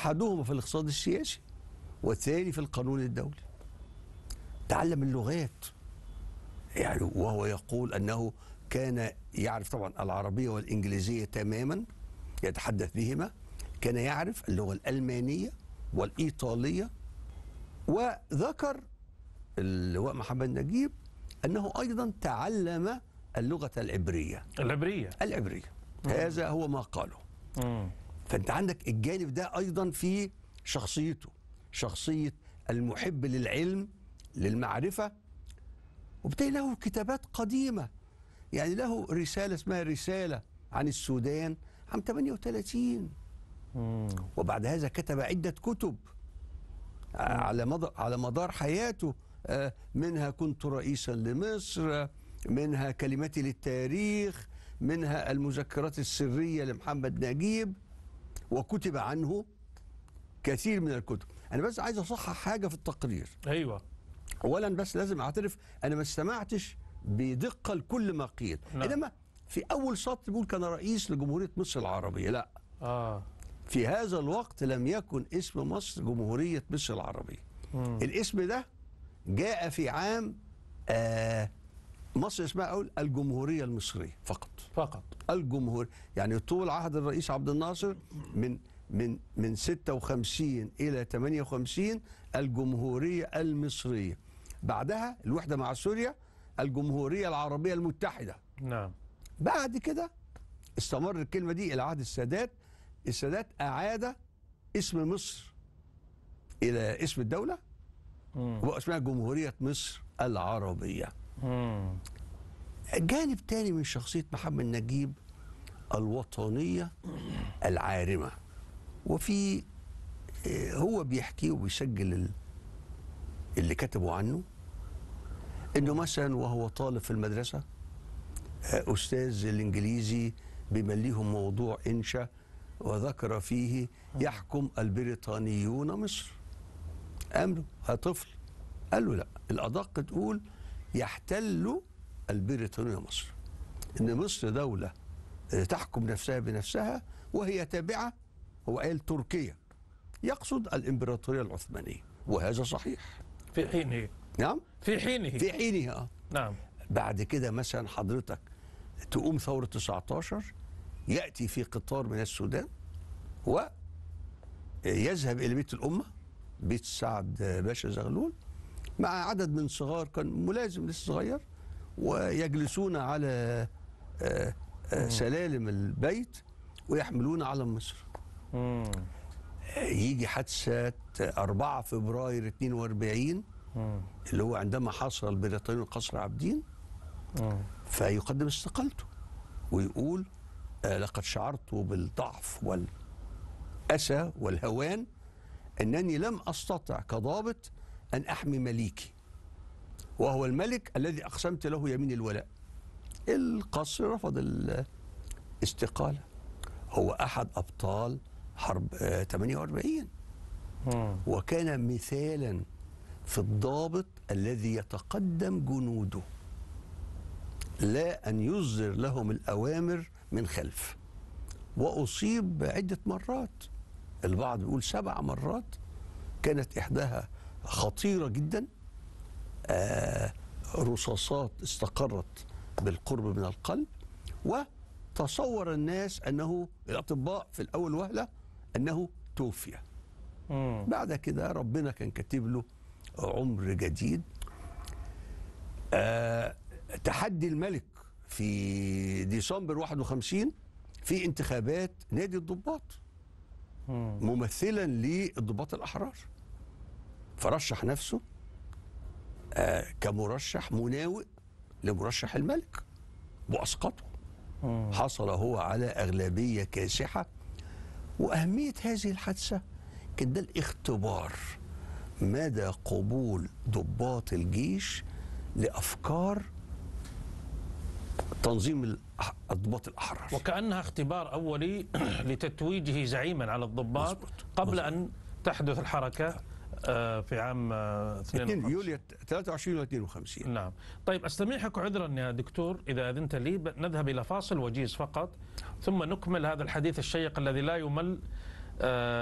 أحدهما في الاقتصاد السياسي والثاني في القانون الدولي تعلم اللغات يعني وهو يقول أنه كان يعرف طبعا العربية والإنجليزية تماما يتحدث بهما كان يعرف اللغة الألمانية والإيطالية وذكر اللواء محمد نجيب أنه أيضا تعلم اللغة العبرية العبريه العبرية هذا هو ما قاله مم. فأنت عندك الجانب ده أيضا في شخصيته شخصية المحب للعلم للمعرفة وبالتالي له كتابات قديمة يعني له رسالة اسمها رسالة عن السودان عام 38 مم. وبعد هذا كتب عدة كتب على مدار على مدار حياته آه، منها كنت رئيسا لمصر منها كلمتي للتاريخ منها المذكرات السرية لمحمد نجيب وكتب عنه كثير من الكتب أنا بس عايز أصحح حاجة في التقرير ايوه اولا بس لازم اعترف انا ما استمعتش بدقه لكل ما قيل نعم. انما في اول سطر بيقول كان رئيس لجمهوريه مصر العربيه لا اه في هذا الوقت لم يكن اسم مصر جمهوريه مصر العربيه مم. الاسم ده جاء في عام آه مصر اسمها اقول الجمهوريه المصريه فقط فقط الجمهور يعني طول عهد الرئيس عبد الناصر من من من 56 الى 58 الجمهوريه المصريه بعدها الوحده مع سوريا الجمهوريه العربيه المتحده نعم بعد كده استمر الكلمه دي الى عهد السادات السادات اعاد اسم مصر الى اسم الدوله مم. وبقى اسمها جمهوريه مصر العربيه مم. جانب تاني من شخصية محمد نجيب الوطنية العارمة وفي آه، هو بيحكي وبيسجل ال- اللي كتبوا عنه انه مثلا وهو طالب في المدرسة آه، استاذ الانجليزي بيمليهم موضوع انشا وذكر فيه يحكم البريطانيون مصر قام له يا طفل قال له لا الأدق تقول يحتل البريطانية مصر إن مصر دولة آه، تحكم نفسها بنفسها وهي تابعة هو قال تركيا يقصد الإمبراطورية العثمانية وهذا صحيح في حينه نعم في حينه في حينها آه. نعم بعد كده مثلا حضرتك تقوم ثورة 19 يأتي في قطار من السودان ويذهب إلى بيت الأمة بيت سعد باشا زغلول مع عدد من صغار كان ملازم لسه صغير ويجلسون على آه، آه، سلالم البيت ويحملون علم مصر مم. يجي حادثة 4 فبراير 42 مم. اللي هو عندما حصل بريطانيا قصر عابدين مم. فيقدم استقالته ويقول آه لقد شعرت بالضعف والأسى والهوان أنني لم أستطع كضابط أن أحمي مليكي وهو الملك الذي أقسمت له يمين الولاء القصر رفض الاستقالة هو أحد أبطال حرب آه 48 مم. وكان مثالا في الضابط الذي يتقدم جنوده لا أن يصدر لهم الأوامر من خلف وأصيب عدة مرات البعض بيقول سبع مرات كانت إحداها خطيرة جدا آه رصاصات استقرت بالقرب من القلب وتصور الناس أنه الأطباء في الأول وهلة أنه توفي مم. بعد كده ربنا كان كاتب له عمر جديد آه تحدي الملك في ديسمبر 51 في انتخابات نادي الضباط مم. ممثلا للضباط الاحرار فرشح نفسه آه كمرشح مناوئ لمرشح الملك واسقطه مم. حصل هو على أغلبية كاسحة وأهمية هذه الحادثة كان ده الاختبار مدى قبول ضباط الجيش لأفكار تنظيم الأح- الضباط الأحرار وكأنها اختبار أولي لتتويجه زعيما على الضباط مظبوط. قبل مظبوط. أن تحدث الحركة آه، في عام آه، 2 52 يوليو 23 و 52 نعم طيب أستميحك عذرا يا دكتور إذا أذنت لي ب- نذهب إلى فاصل وجيز فقط ثم نكمل هذا الحديث الشيق الذي لا يمل آه،